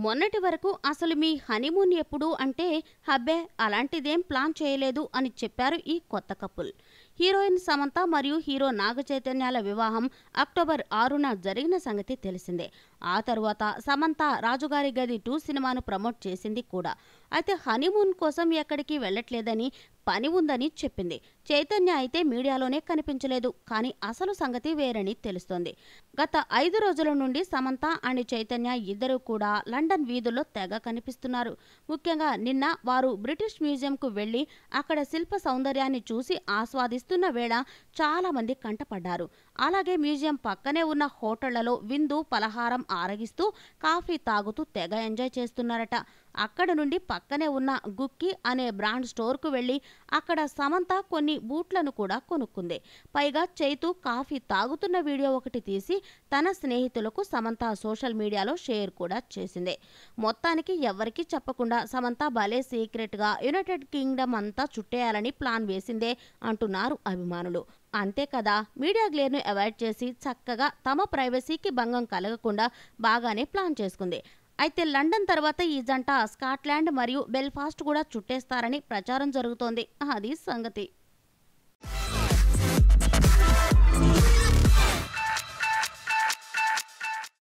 మొన్నటి వరకు అసలు మీ హనీమూన్ ఎప్పుడు అంటే హబ్బే అలాంటిదేం ప్లాన్ చేయలేదు అని చెప్పారు ఈ కొత్త కపుల్ హీరోయిన్ సమంత మరియు హీరో నాగ చైతన్యాల వివాహం అక్టోబర్ ఆరున జరిగిన సంగతి తెలిసిందే ఆ తరువాత సమంత రాజుగారి గది టూ సినిమాను ప్రమోట్ చేసింది కూడా అయితే హనీమూన్ కోసం ఎక్కడికి వెళ్ళట్లేదని పని ఉందని చెప్పింది చైతన్య అయితే మీడియాలోనే కనిపించలేదు కానీ అసలు సంగతి వేరని తెలుస్తోంది గత ఐదు రోజుల నుండి సమంత అండ్ చైతన్య ఇద్దరు కూడా లండన్ వీధుల్లో తెగ కనిపిస్తున్నారు ముఖ్యంగా నిన్న వారు బ్రిటిష్ మ్యూజియంకు వెళ్లి అక్కడ శిల్ప సౌందర్యాన్ని చూసి ఆస్వాదిస్తున్న వేళ చాలా మంది కంటపడ్డారు అలాగే మ్యూజియం పక్కనే ఉన్న హోటళ్లలో విందు పలహారం ఆరగిస్తూ కాఫీ తాగుతూ తెగ ఎంజాయ్ చేస్తున్నారట అక్కడ నుండి పక్కనే ఉన్న గుక్కి అనే బ్రాండ్ స్టోర్కు వెళ్ళి అక్కడ సమంత కొన్ని బూట్లను కూడా కొనుక్కుంది పైగా చైతు కాఫీ తాగుతున్న వీడియో ఒకటి తీసి తన స్నేహితులకు సమంత సోషల్ మీడియాలో షేర్ కూడా చేసింది మొత్తానికి ఎవరికీ చెప్పకుండా సమంత భలే సీక్రెట్గా యునైటెడ్ కింగ్డమ్ అంతా చుట్టేయాలని ప్లాన్ వేసిందే అంటున్నారు అభిమానులు అంతే కదా మీడియా గ్లేర్ను అవాయిడ్ చేసి చక్కగా తమ ప్రైవసీకి భంగం కలగకుండా బాగానే ప్లాన్ చేసుకుంది అయితే లండన్ తర్వాత ఈ జంట స్కాట్లాండ్ మరియు బెల్ఫాస్ట్ కూడా చుట్టేస్తారని ప్రచారం జరుగుతోంది అది సంగతి